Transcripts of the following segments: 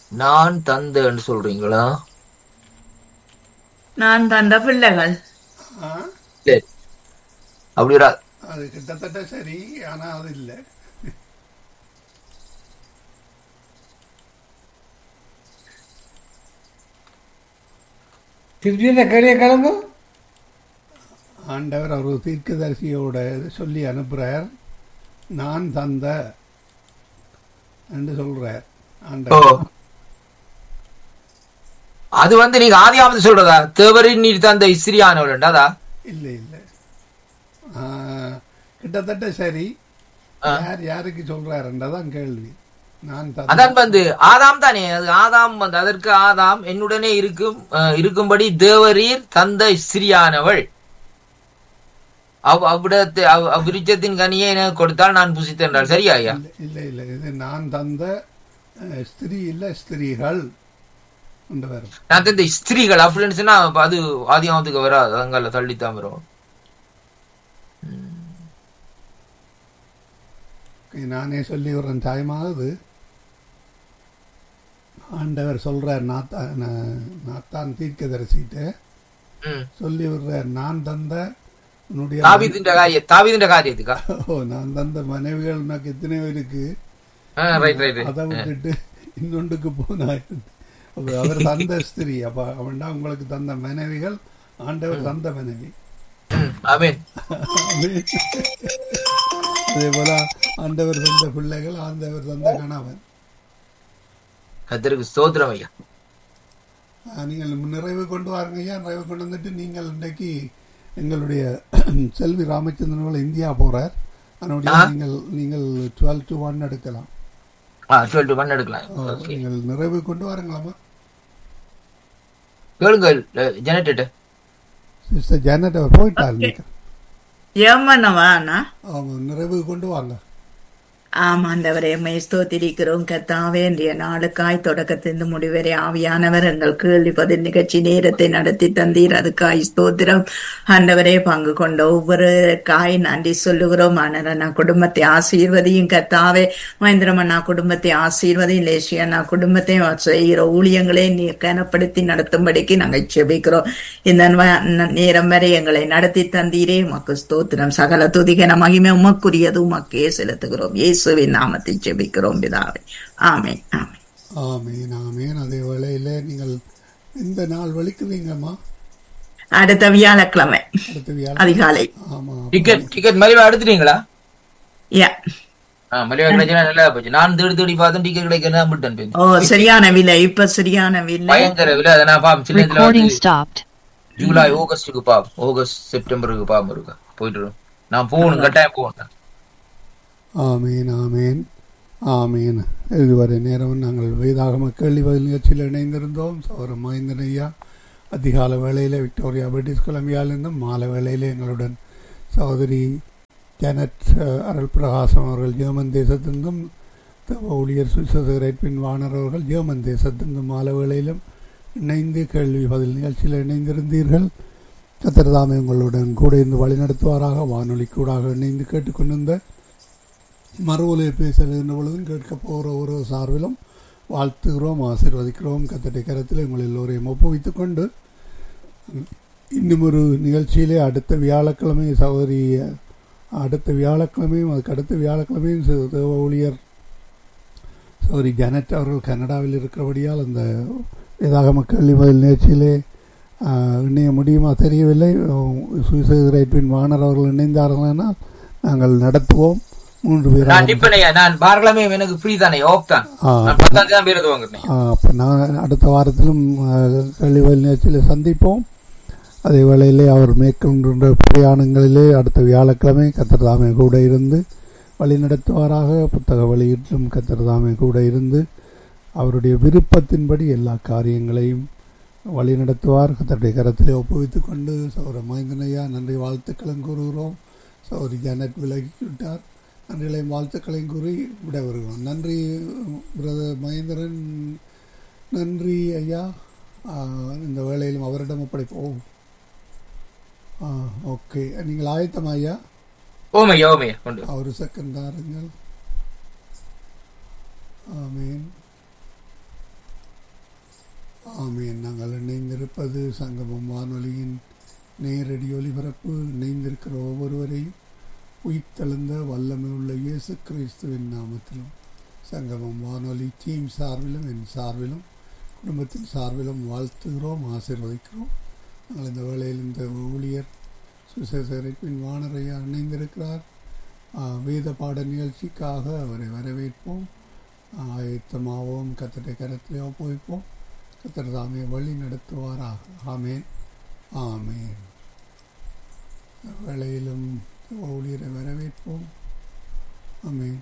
நான் தந்தேன்னு சொல்றீங்களா நான் தந்த பிள்ளைகள் ஆ, சரி அப்படி வராது அது கிட்டத்தட்ட சரி ஆனா அது இல்லை திருப்பி இந்த கரிய கிளம்பு ஆண்டவர் அவர் தீர்க்கதரிசியோட இது சொல்லி அனுப்புறார் நான் தந்த என்று சொல்றார் ஓ ஆண்டவர் அது வந்து நீங்க ஆதியாவது சொல்றதா தேவரின் நீர் தந்த இஸ்திரியானவள் அதா இல்லை இல்லை ஆ, கிட்டத்தட்ட சரி ஆ. யார் யாருக்கு சொல்றாருன்றதான் கேள்வி நான் தந்த அதான் வந்து ஆதாம் தானே அது ஆதாம் வந்து அதற்கு ஆதாம் என்னுடனே இருக்கும் அஹ், இருக்கும்படி தேவரீர் தந்த ஸ்திரியானவள் அவ் அவ்விடத்து அவ் அவ்விருச்சத்தின் கனியை எனக்கு கொடுத்தால் நான் புசித்தென்றாள் சரியா ஐயா இல்லை இல்லை இல்லை இது நான் தந்த அஹ், ஸ்திரீ இல்லை ஸ்திரீகள் என்று வரும் நான் தந்த ஸ்திரீகள் அப்படின்னு சொன்னா அப்ப அது ஆதியாமத்துக்கு வராது அங்கால தள்ளித்தான் வரும் நானே சொல்லி வரேன் தாயமாவது ஆண்டவர் சொல்றார் நாத்தா- நா- நாத்தான் தீர்க்கதரிசிட்டு ம். சொல்லி விடுறார் நான் தந்த உன்னுடைய தாவீதின்ற காரிய தாவீதின்ற காரியத்துக்கா ஓ, நான் தந்த மனைவிகள் உனக்கு எத்தனையோ இருக்கு ரைட் ரைட் அதை விட்டுட்டு இன்னொன்றுக்கு போனாய் அப்ப அவர் தந்த ஸ்திரீ அப்ப அவன்டா உங்களுக்கு தந்த மனைவிகள் ஆண்டவர் தந்த மனைவி ஆமீன் அதே போல ஆண்டவர் தந்த பிள்ளைகள் ஆண்டவர் தந்த கணவன் கத்தருக்கு ஸ்தோத்திரம் ஐயா ஆ, நீங்கள் நிறைவு கொண்டு வாருங்க ஐயா நிறைவு கொண்டு வந்துட்டு நீங்கள் இன்றைக்கு எங்களுடைய செல்வி ராமச்சந்திரன் அவர்கள் இந்தியா போறார் அதனுடைய ஆ. நீங்கள் நீங்கள் டுவெல் டு ஒன் எடுக்கலாம் ஆ டுவெல் டு ஒன் எடுக்கலாம் ஆ, Okay. நீங்கள் நிறைவு கொண்டு வாருங்களாமா கேளுங்கள் ஜெனரேட்டர் சிஸ்டர் ஜானட் அவர் போயிட்டார் இன்னைக்கு. ஏமனவானா அவங்க நிறைவு கொண்டு வாங்க ஆமாண்டவரே மை ஸ்தோத்திரிக்கிறோம் கத்தாவே இன்றைய நாளுக்காய் தொடக்கத்திலிருந்து முடிவரை ஆவியானவர் எங்கள் கேள்வி பதில் நிகழ்ச்சி நேரத்தை நடத்தி தந்தீர் அதுக்காய் ஸ்தோத்திரம் ஆண்டவரே பங்கு கொண்ட ஒவ்வொருக்காய் நன்றி சொல்லுகிறோம் அண்ணா குடும்பத்தை ஆசீர்வதியும் கத்தாவே மகேந்திரமண்ணா குடும்பத்தை ஆசீர்வதியும் லேசியண்ணா குடும்பத்தை செய்கிற ஊழியங்களை நீ கனப்படுத்தி நடத்தும்படிக்கு நாங்கள் செபிக்கிறோம் இந்த ந- ந- நேரம் வரை எங்களை நடத்தி தந்தீரே உமக்கு ஸ்தோத்திரம் சகல துதிகன மகிமை உமக்குரியது உமக்கே செலுத்துகிறோம் இயேசுவின் நாமத்தில் ஜெபிக்கிறோம் பிதாவே ஆமென் ஆமென் ஆமீன் ஆமீன் அதே வேளையில நீங்கள் இந்த நாள் வலிக்குவீங்கம்மா அடுத்த வியாழக்கிழமை அடுத்த வியாழ அதிகாலை ஆமா டிக்கெட் டிக்கெட் மலிவா எடுத்துட்டீங்களா யா ஆ மலிவா கிடைச்சா நல்லா போச்சு நான் தேடி தேடி பார்த்தேன் டிக்கெட் கிடைக்க விட்டேன் போய். ஓ சரியான விலை இப்ப சரியான விலை பயங்கர விலை அதை நான் பாப்போம் சில இதுல Recording வந்து stopped. ஜூலை ஆகஸ்டுக்கு பாப்போம் ஆகஸ்ட் செப்டம்பருக்கு பாப்போம் இருக்கா போயிட்டு வரும். நான் போகணும் கட்டாயம் போகணும் ஆமீன் ஆமீன் ஆமீன் இதுவரை நேரம் நாங்கள் வேதாகம கேள்வி பதில் நிகழ்ச்சியில் இணைந்திருந்தோம் சௌர மகேந்திரன் ஐயா அதிகால வேளையில் விக்டோரியா பிரிட்டிஷ் கொலம்பியாவிலிருந்தும் மாலை வேளையில் எங்களுடன் சகோதரி ஜானட் அஹ், அருள் பிரகாசம் அவர்கள் ஜெர்மன் தேசத்திலிருந்தும் தவ ஊழியர் சுசேகரேட் பின் வாணர் அவர்கள் ஜெர்மன் தேசத்திலிருந்தும் மாலை வேளையிலும் இணைந்து கேள்வி பதில் நிகழ்ச்சியில் இணைந்திருந்தீர்கள் கத்திரதாமே உங்களுடன் கூட இருந்து வழிநடத்துவாராக வானொலி கூடாக இணைந்து கேட்டுக்கொண்டிருந்த மறுவலை பேசுகின்ற பொழுதும் கேட்க போகிற ஒரு சார்பிலும் வாழ்த்துகிறோம் ஆசீர்வதிக்கிறோம் கத்தட்டை கரத்தில் உங்கள் எல்லோரையும் ஒப்புவித்துக் கொண்டு இன்னும் ஒரு நிகழ்ச்சியிலே அடுத்த வியாழக்கிழமை சகோதரி அடுத்த வியாழக்கிழமையும் அதுக்கு அடுத்த வியாழக்கிழமையும் சு- தேவ ஊழியர் சகோதரி ஜானட் அவர்கள் கனடாவில் இருக்கிறபடியால் அந்த வேதாகம கேள்வி பதில் நிகழ்ச்சியிலே ஆஹ், இணைய முடியுமா தெரியவில்லை சுயசேகரைப்பின் வாணர் அவர்கள் இணைந்தார்களானால் நாங்கள் நடத்துவோம் மூன்று நான் பேராக நிப்பனையா நான் பார்க்கலாமே எனக்கு ஃப்ரீ தானே ஆஃப் தான் ஆ. நான் பத்தாம் தான் பேர் வாங்குறேன் அப்போ நான் அடுத்த வாரத்திலும் கல்விவயல் நிகழ்ச்சியில் சந்திப்போம் அதே வேளையிலே அவர் மேற்கொண்ட பிரயாணங்களிலே அடுத்த வியாழக்கிழமை கத்திரதாமை கூட இருந்து வழிநடத்துவாராக புத்தக வெளியீட்டிலும் கத்திரதாமை கூட இருந்து அவருடைய விருப்பத்தின்படி எல்லா காரியங்களையும் வழிநடத்துவார் கத்தருடைய கரத்திலே ஒப்புவித்துக் கொண்டு சௌர மகேந்திரனையா நன்றி வாழ்த்துக்களும் கூறுகிறோம் சௌரி ஜானட் விலகிவிட்டார் நன்றிகளையும் வாழ்த்துக்களையும் கூறி விட வருகிறோம் நன்றி பிரதர் மகேந்திரன் நன்றி ஐயா ஆ, இந்த வேளையிலும் அவரிடம் ஒப்படைப்போம் ஆ ஓகே நீங்கள் ஆயத்தமா ஐயா ஓமையா ஓமையா கொண்டு ஒரு செகண்ட் தாருங்கள் ஆமீன் ஆமீன் நாங்கள் இணைந்திருப்பது சங்கமம் வானொலியின் நேரடி ஒலிபரப்பு இணைந்திருக்கிற ஒவ்வொருவரையும் உயிர்த்தெழுந்த வல்லமை உள்ள இயேசு கிறிஸ்துவின் நாமத்திலும் சங்கமம் வானொலி டீம் சார்பிலும் என் சார்பிலும் குடும்பத்தின் சார்பிலும் வாழ்த்துகிறோம் ஆசீர்வதிக்கிறோம் நாங்கள் இந்த வேளையில் இந்த ஊழியர் சுசேசரிப்பின் வானரையா இணைந்திருக்கிறார் ஆ, வேத பாட நிகழ்ச்சிக்காக அவரை வரவேற்போம் ஆயத்தமாவோம் கத்தட்டை கரத்திலே ஒப்புவிப்போம் கத்தர் தாமே வழி நடத்துவாராக ஆமேன் ஆமேன் இந்த வேளையிலும் ஊழியரை வரவேற்போம் ஆமேன்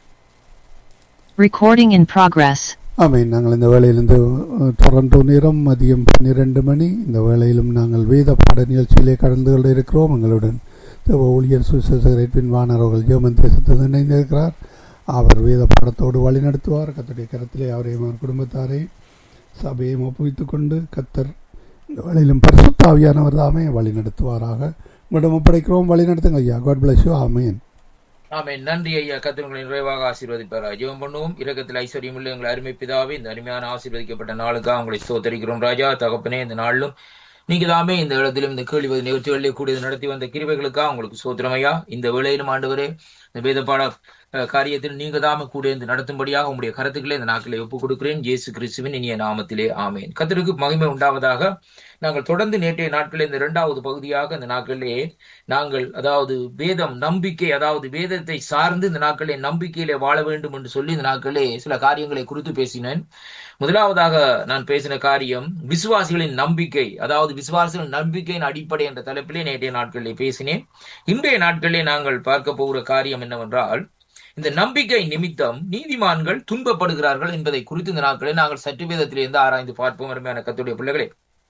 Recording in progress. ஆமேன் நாங்கள் இந்த வேளையிலிருந்து அஹ், டொரண்டோ நேரம் மதியம் பன்னிரண்டு மணி இந்த வேளையிலும் நாங்கள் வேத பாட நிகழ்ச்சியிலே கலந்து கொண்டு இருக்கிறோம் எங்களுடன் தேவ ஊழியர் சுசேசரிப்பின் வாணர் அவர்கள் ஜெர்மன் தேசத்தில் இணைந்திருக்கிறார் அவர் வேத பாடத்தோடு வழி நடத்துவார் கத்தருடைய கரத்திலே அவரையும் அவர் குடும்பத்தாரை சபையையும் ஒப்புவித்துக் கொண்டு கத்தர் இந்த வேளையிலும் பரிசுத்தாவியானவர் தாமே வழி நடத்துவாராக உங்களிடம் ஒப்படைக்கிறோம் வழி நடத்துங்க ஐயா God bless you amen amen நன்றி ஐயா கத்திரங்களை நிறைவாக ஆசீர்வதிப்பார் ஜெபம் பண்ணுவோம் இரக்கத்தில் ஐஸ்வர்யம் உள்ள எங்கள் அருமை பிதாவே இந்த அருமையான ஆசீர்வதிக்கப்பட்ட நாளுக்காக உங்களை ஸ்தோத்தரிக்கிறோம் ராஜா தகப்பனே இந்த நாளிலும் நீங்க தாமே இந்த இடத்திலும் இந்த கேள்வி பதில் நிகழ்ச்சிகளிலே கூடிய நடத்தி வந்த கிருபைகளுக்காக உங்களுக்கு சோத்திரம் ஐயா இந்த வேளையிலும் ஆண்டவரே இந்த வேதப்பாட அஹ், காரியத்தில் நீங்க தாமே கூட இருந்து நடத்தும்படியாக உங்களுடைய கருத்துக்களை இந்த நாட்களை ஒப்புக் கொடுக்கிறேன் இயேசு கிறிஸ்துவின் இனிய நாமத்திலே ஆமேன் கத்தருக்கு மகிமை உண்டாவதாக நாங்கள் தொடர்ந்து நேற்றைய நாட்களில் இந்த இரண்டாவது பகுதியாக இந்த நாட்களிலே நாங்கள் அதாவது வேதம் நம்பிக்கை அதாவது வேதத்தை சார்ந்து இந்த நாட்களிலே நம்பிக்கையிலே வாழ வேண்டும் என்று சொல்லி இந்த நாட்களிலே சில காரியங்களை குறித்து பேசினேன் முதலாவதாக நான் பேசின காரியம் விசுவாசிகளின் நம்பிக்கை அதாவது விசுவாசிகளின் நம்பிக்கையின் அடிப்படை என்ற தலைப்பிலே நேற்றைய நாட்களிலே பேசினேன் இன்றைய நாட்களிலே நாங்கள் பார்க்க போகிற காரியம் என்னவென்றால் இந்த நம்பிக்கை நிமித்தம் நீதிமான்கள் துன்பப்படுகிறார்கள் என்பதை குறித்து இந்த நாட்களில் நாங்கள் சற்று வேதத்திலிருந்து ஆராய்ந்து பார்ப்போம் அருமையான கத்துடைய பிள்ளைகளே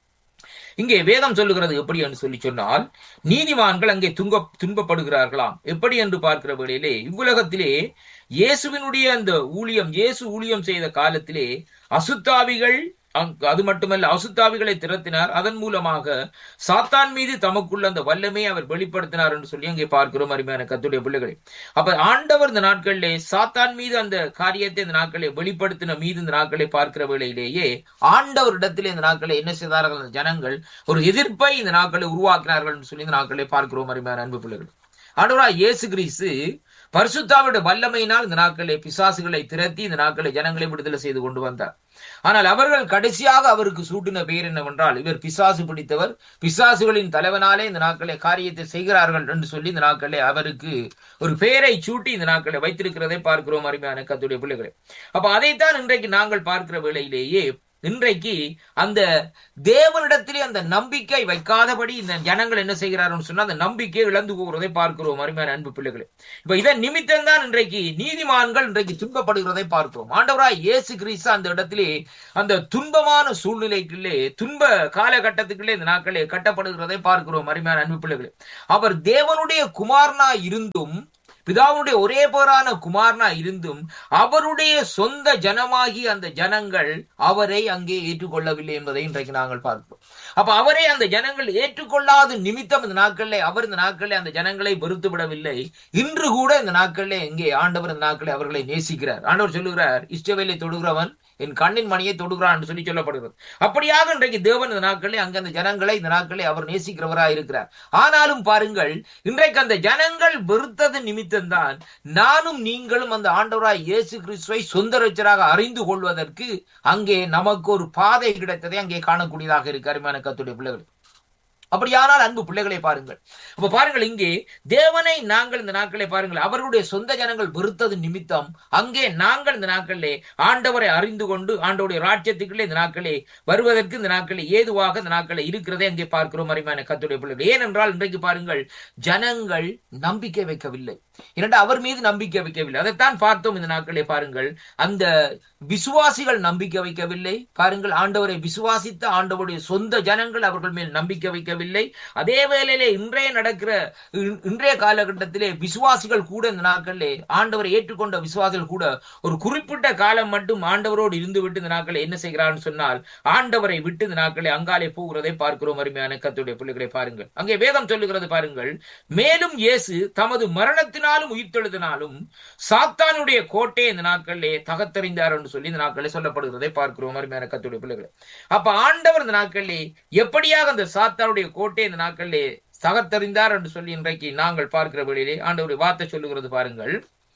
இங்கே வேதம் சொல்லுகிறது எப்படி என்று சொல்லி சொன்னால் நீதிமான்கள் அங்கே துங்க துன்பப்படுகிறார்களாம் எப்படி என்று பார்க்கிற வேளையிலே இவ்வுலகத்திலே இயேசுவினுடைய அந்த ஊழியம் இயேசு ஊழியம் செய்த காலத்திலே அசுத்தாவிகள் அங்கு- அது மட்டுமல்ல அசுத்தாவிகளை திரட்டினார் அதன் மூலமாக சாத்தான் மீது தமக்குள்ள அந்த வல்லமே அவர் வெளிப்படுத்தினார் என்று சொல்லி அங்கே பார்க்கிறோம் அருமையான கத்துடைய பிள்ளைகளை அப்ப ஆண்டவர் இந்த நாட்களிலே சாத்தான் மீது அந்த காரியத்தை இந்த நாட்களை வெளிப்படுத்தின மீது இந்த நாட்களை பார்க்கிற வேளையிலேயே ஆண்டவரிடத்திலே இந்த நாட்களை என்ன செய்தார்கள் அந்த ஜனங்கள் ஒரு எதிர்ப்பை இந்த நாட்களை உருவாக்கினார்கள் என்று சொல்லி இந்த நாட்களை பார்க்கிறோம் அருமையான அன்பு பிள்ளைகள் ஆண்டவராய் இயேசு கிறிஸ்து பரிசுத்தாவுடைய வல்லமையினால் இந்த நாட்களை பிசாசுகளை திரட்டி இந்த நாட்களை ஜனங்களை விடுதலை செய்து கொண்டு வந்தார் ஆனால் அவர்கள் கடைசியாக அவருக்கு சூட்டின பெயர் என்னவென்றால் இவர் பிசாசு பிடித்தவர் பிசாசுகளின் தலைவனாலே இந்த நாட்களை காரியத்தை செய்கிறார்கள் என்று சொல்லி இந்த நாட்களை அவருக்கு ஒரு பெயரை சூட்டி இந்த நாட்களை வைத்திருக்கிறதை பார்க்கிறோம் அருமையான கத்துடைய பிள்ளைகளை அப்ப அதைத்தான் இன்றைக்கு நாங்கள் பார்க்கிற வேளையிலேயே இன்றைக்கு அந்த தேவனிடத்திலே அந்த நம்பிக்கை வைக்காதபடி இந்த ஜனங்கள் என்ன செய்கிறார்கள் சொன்னா அந்த நம்பிக்கையை இழந்து போகிறதை பார்க்கிறோம் அருமையான அன்பு பிள்ளைகளே இப்ப இதன் நிமித்தம் தான் இன்றைக்கு நீதிமான்கள் இன்றைக்கு துன்பப்படுகிறதை பார்க்கிறோம் ஆண்டவராய் இயேசு கிறிஸ்து அந்த இடத்திலே அந்த துன்பமான சூழ்நிலைக்குள்ளே துன்ப காலகட்டத்துக்குள்ளே இந்த நாட்களே கட்டப்படுகிறதை பார்க்கிறோம் அருமையான அன்பு பிள்ளைகளே அவர் தேவனுடைய குமாரனா இருந்தும் பிதாவுடைய ஒரே பேரான குமாரனா இருந்தும் அவருடைய சொந்த ஜனமாகி அந்த ஜனங்கள் அவரை அங்கே ஏற்றுக்கொள்ளவில்லை என்பதை இன்றைக்கு நாங்கள் பார்க்கிறோம் அப்ப அவரை அந்த ஜனங்கள் ஏற்றுக்கொள்ளாத நிமித்தம் இந்த நாட்களிலே அவர் இந்த நாட்களிலே அந்த ஜனங்களை வெறுத்து விடவில்லை இன்று கூட இந்த நாட்களிலே இங்கே ஆண்டவர் இந்த நாட்களிலே அவர்களை நேசிக்கிறார் ஆண்டவர் சொல்லுகிறார் இஷ்டவேலை தொடுகிறவன் என் கண்ணின் மணியை தொடுகிறான் என்று சொல்லி சொல்லப்படுகிறது அப்படியாக இன்றைக்கு தேவன் இந்த நாட்களில் அங்க அந்த ஜனங்களை இந்த நாட்களை அவர் நேசிக்கிறவராக இருக்கிறார் ஆனாலும் பாருங்கள் இன்றைக்கு அந்த ஜனங்கள் வெறுத்தது நிமித்தம்தான் நானும் நீங்களும் அந்த ஆண்டவராய் இயேசு கிறிஸ்துவை சொந்த ரட்சராக அறிந்து கொள்வதற்கு அங்கே நமக்கு ஒரு பாதை கிடைத்ததை அங்கே காணக்கூடியதாக இருக்கு அருமையான கத்துடைய பிள்ளைகள் அப்படியானால் அன்பு பிள்ளைகளை பாருங்கள் அப்ப பாருங்கள் இங்கே தேவனை நாங்கள் இந்த நாட்களை பாருங்கள் அவர்களுடைய சொந்த ஜனங்கள் வெறுத்தது நிமித்தம் அங்கே நாங்கள் இந்த நாட்களிலே ஆண்டவரை அறிந்து கொண்டு ஆண்டவருடைய ராஜ்யத்துக்குள்ளே இந்த நாட்களே வருவதற்கு இந்த நாட்களே ஏதுவாக இந்த நாட்களை இருக்கிறதே அங்கே பார்க்கிறோம் அருமையான கத்துடைய பிள்ளைகள் ஏனென்றால் இன்றைக்கு பாருங்கள் ஜனங்கள் நம்பிக்கை வைக்கவில்லை இரண்டு அவர் மீது நம்பிக்கை வைக்கவில்லை அதைத்தான் பார்த்தோம் இந்த நாட்களே பாருங்கள் அந்த விசுவாசிகள் நம்பிக்கை வைக்கவில்லை பாருங்கள் ஆண்டவரை விசுவாசித்த ஆண்டவருடைய சொந்த ஜனங்கள் அவர்கள் மேல் நம்பிக்கை வைக்கவில்லை அதே வேளையிலே இன்றைய நடக்கிற இன்- இன்றைய காலகட்டத்திலே விசுவாசிகள் கூட இந்த நாட்களிலே ஆண்டவரை ஏற்றுக்கொண்ட விசுவாசிகள் கூட ஒரு குறிப்பிட்ட காலம் மட்டும் ஆண்டவரோடு இருந்து விட்டு இந்த நாட்களை என்ன செய்கிறான்னு சொன்னால் ஆண்டவரை விட்டு இந்த நாட்களை அங்காலே போகிறதை பார்க்கிறோம் அருமையான கத்துடைய பிள்ளைகளை பாருங்கள் அங்கே வேதம் சொல்லுகிறது பாருங்கள் மேலும் இயேசு தமது மரணத்தின் மரணத்தினாலும் உயிர்த்தெழுதினாலும் சாத்தானுடைய கோட்டை இந்த நாட்களிலே தகத்தறிந்தார் என்று சொல்லி இந்த நாட்களிலே சொல்லப்படுகிறதை பார்க்கிறோம் அருமையான கத்துடைய பிள்ளைகளை அப்ப ஆண்டவர் இந்த நாட்களிலே எப்படியாக அந்த சாத்தானுடைய கோட்டை இந்த நாட்களிலே தகத்தறிந்தார் என்று சொல்லி இன்றைக்கு நாங்கள் பார்க்கிற வேளையிலே ஆண்டவருடைய வார்த்தை சொல்லுகிறது பாருங்கள்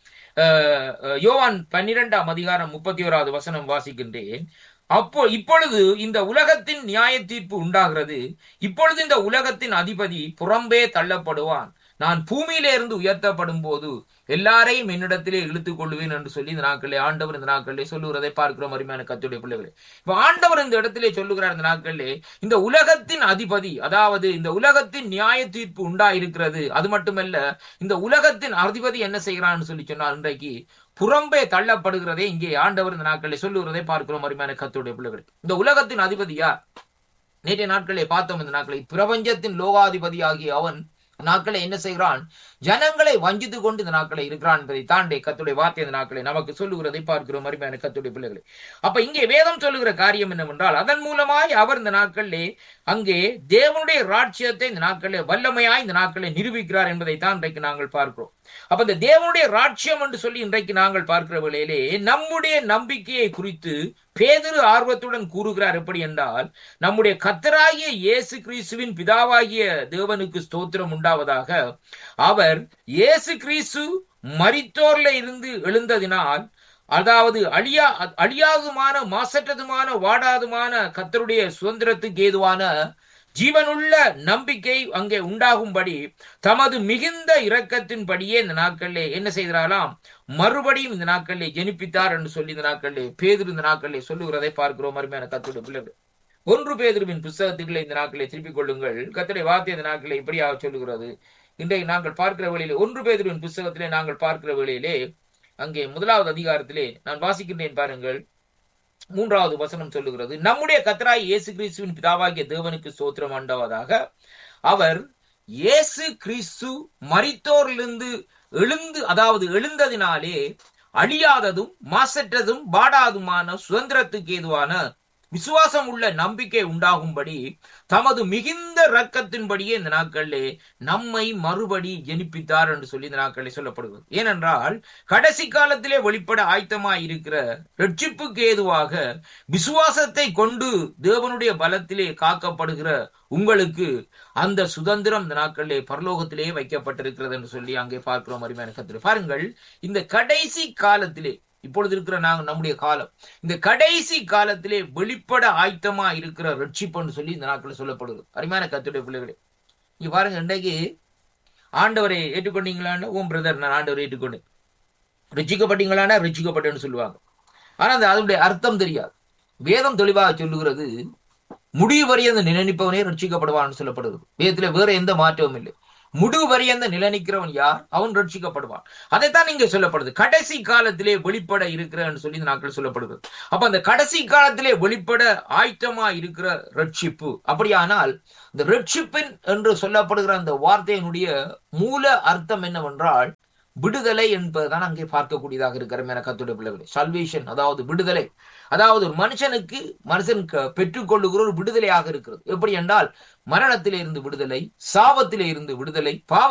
அஹ், அஹ், யோவான் பன்னிரெண்டாம் அதிகாரம் முப்பத்தி ஓராவது வசனம் வாசிக்கின்றேன் அப்போ இப்பொழுது இந்த உலகத்தின் நியாய தீர்ப்பு உண்டாகிறது இப்பொழுது இந்த உலகத்தின் அதிபதி புறம்பே தள்ளப்படுவான் நான் பூமியிலே இருந்து உயர்த்தப்படும் போது எல்லாரையும் என்னிடத்திலே இழுத்துக் கொள்வேன் என்று சொல்லி இந்த நாட்களிலே ஆண்டவர் இந்த நாட்களிலே சொல்லுகிறதை பார்க்கிறோம் அருமையான கத்துடைய பிள்ளைகளே இப்ப ஆண்டவர் இந்த இடத்திலே சொல்லுகிறார் இந்த நாட்களிலே இந்த உலகத்தின் அதிபதி அதாவது இந்த உலகத்தின் நியாய தீர்ப்பு உண்டாயிருக்கிறது அது மட்டுமல்ல இந்த உலகத்தின் அதிபதி என்ன செய்கிறான்னு சொல்லி சொன்னால் இன்றைக்கு புறம்பே தள்ளப்படுகிறதே இங்கே ஆண்டவர் இந்த நாட்களில் சொல்லுகிறதை பார்க்கிறோம் அருமையான கத்துடைய பிள்ளைகள் இந்த உலகத்தின் அதிபதி யார் நேற்றைய நாட்களை பார்த்தோம் இந்த நாட்களை பிரபஞ்சத்தின் லோகாதிபதி ஆகிய அவன் நாட்களை என்ன செய்கிறான் ஜனங்களை வஞ்சித்து கொண்டு இந்த நாட்களை இருக்கிறான் என்பதை தாண்டி கத்துடைய வார்த்தை இந்த நாட்களை நமக்கு சொல்லுகிறதை பார்க்கிறோம் அருமையான கத்துடைய பிள்ளைகளை அப்ப இங்கே வேதம் சொல்லுகிற காரியம் என்னவென்றால் அதன் மூலமாய் அவர் இந்த நாட்களிலே அங்கே தேவனுடைய ராட்சியத்தை இந்த நாட்களிலே வல்லமையாய் இந்த நாட்களை நிரூபிக்கிறார் என்பதை தான் இன்றைக்கு நாங்கள் பார்க்கிறோம் அப்ப இந்த தேவனுடைய ராட்சியம் என்று சொல்லி இன்றைக்கு நாங்கள் பார்க்கிற வேளையிலே நம்முடைய நம்பிக்கையை குறித்து பேதுரு ஆர்வத்துடன் கூறுகிறார் எப்படி என்றால் நம்முடைய கத்தராகிய இயேசு கிறிஸ்துவின் பிதாவாகிய தேவனுக்கு ஸ்தோத்திரம் உண்டாவதாக அவர் இயேசு கிறிஸ்து மரித்தோர்ல இருந்து எழுந்ததினால் அதாவது அழியா அழியாதுமான மாசற்றதுமான வாடாதுமான கத்தருடைய சுதந்திரத்துக்கு ஏதுவான ஜீவனுள்ள நம்பிக்கை அங்கே உண்டாகும்படி தமது மிகுந்த இரக்கத்தின்படியே இந்த நாட்களிலே என்ன செய்கிறாராம் மறுபடியும் இந்த நாட்களிலே ஜெனிப்பித்தார் என்று சொல்லி இந்த நாட்களிலே பேதுரு இந்த நாட்களிலே சொல்லுகிறதை பார்க்கிறோம் அருமையான கத்துடைய பிள்ளைகள் ஒன்று பேதுருவின் புஸ்தகத்துக்களை இந்த நாட்களை திருப்பிக் கொள்ளுங்கள் கத்துடைய வார்த்தை இந்த நாட்களை இப்படியாக சொல்லுகிறது இன்றைக்கு நாங்கள் பார்க்கிற வேளையிலே ஒன்று பேதுருவின் புஸ்தகத்திலே நாங்கள் பார்க்கிற வேளையிலே அங்கே முதலாவது அதிகாரத்திலே நான் வாசிக்கின்றேன் பாருங்கள் மூன்றாவது வசனம் சொல்லுகிறது நம்முடைய கத்தராய் இயேசு கிறிஸ்துவின் பிதாவாகிய தேவனுக்கு ஸ்தோத்திரம் ஆண்டவதாக அவர் இயேசு கிறிஸ்து மரித்தோரிலிருந்து எழுந்து அதாவது எழுந்ததினாலே அழியாததும் மாசற்றதும் பாடாதுமான சுதந்திரத்துக்கு ஏதுவான விசுவாசம் உள்ள நம்பிக்கை உண்டாகும்படி தமது மிகுந்த ரக்கத்தின்படியே இந்த நாட்களிலே நம்மை மறுபடி ஜெனிப்பித்தார் என்று சொல்லி இந்த நாட்களில் சொல்லப்படுகிறது ஏனென்றால் கடைசி காலத்திலே வெளிப்பட ஆயத்தமாய் இருக்கிற ரட்சிப்புக்கு ஏதுவாக விசுவாசத்தை கொண்டு தேவனுடைய பலத்திலே காக்கப்படுகிற உங்களுக்கு அந்த சுதந்திரம் இந்த நாட்களிலே பரலோகத்திலே வைக்கப்பட்டிருக்கிறது என்று சொல்லி அங்கே பார்க்கிறோம் அருமையான கத்திர பாருங்கள் இந்த கடைசி காலத்திலே இப்பொழுது இருக்கிற நாங்க நம்முடைய காலம் இந்த கடைசி காலத்திலே வெளிப்பட ஆயத்தமா இருக்கிற ரட்சிப்புன்னு சொல்லி இந்த நாட்களில் சொல்லப்படுது அருமையான கத்துடைய பிள்ளைகளே இங்க பாருங்க இன்றைக்கு ஆண்டவரை ஏற்றுக்கொண்டீங்களான்னு ஓம் பிரதர் நான் ஆண்டவரை ஏற்றுக்கொண்டேன் ரிச்சிக்கப்பட்டீங்களான்னா ரிச்சிக்கப்பட்டேன்னு சொல்லுவாங்க ஆனா அந்த அதனுடைய அர்த்தம் தெரியாது வேதம் தெளிவாக சொல்லுகிறது முடிவு வரையந்த நிலநிப்பவனே ரட்சிக்கப்படுவான்னு சொல்லப்படுகிறது வேதத்துல வேற எந்த மாற்றமும் இல்லை முடிவு வரையந்த நிலநிக்கிறவன் யார் அவன் ரட்சிக்கப்படுவான் அதைத்தான் இங்க சொல்லப்படுது கடைசி காலத்திலே வெளிப்பட இருக்கிறன்னு சொல்லி இந்த நாட்கள் சொல்லப்படுகிறது அப்ப அந்த கடைசி காலத்திலே வெளிப்பட ஆயத்தமா இருக்கிற ரட்சிப்பு அப்படியானால் இந்த ரட்சிப்பின் என்று சொல்லப்படுகிற அந்த வார்த்தையினுடைய மூல அர்த்தம் என்னவென்றால் விடுதலை என்பதுதான் அங்கே பார்க்கக்கூடியதாக இருக்கிற என கத்துடைய பிள்ளைகளை சல்வேஷன் அதாவது விடுதலை அதாவது ஒரு மனுஷனுக்கு மனுஷன் பெற்றுக்கொள்ளுகிற ஒரு விடுதலையாக இருக்கிறது எப்படி என்றால் மரணத்திலே இருந்து விடுதலை சாபத்திலே இருந்து விடுதலை பாவ